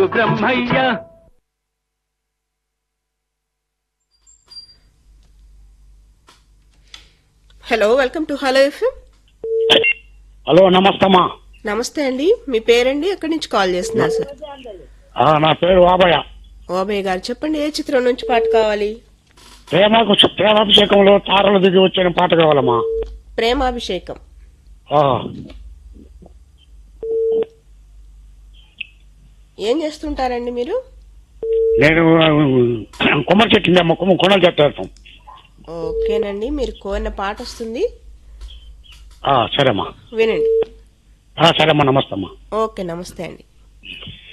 Brahmaiah hello welcome to hello FM hello నమస్తమ్మా నమస్తే అండి మీ పేరండి ఎక్కడి నుంచి కాల్ చేస్తున్నారు సార్ ఆ, నా పేరు వాబయ్య ఓబయ్య గారు చెప్పండి ఏ చిత్రం నుంచి పాట కావాలి ప్రేమకు ప్రేమాభిషేకంలో తారలు దిగి వచ్చిన పాట కావాలమ్మా ప్రేమాభిషేకం ఆ, ఏం చేస్తుంటారండి మీరు నేను కుమ్మరి చెట్టు అమ్మ కుమ్మ కొనలు చెట్టు ఓకేనండి మీరు కోరిన పాట వస్తుంది సరేమ్మా వినండి ఆ, సరేమ్మా నమస్తమ్మా ఓకే నమస్తే అండి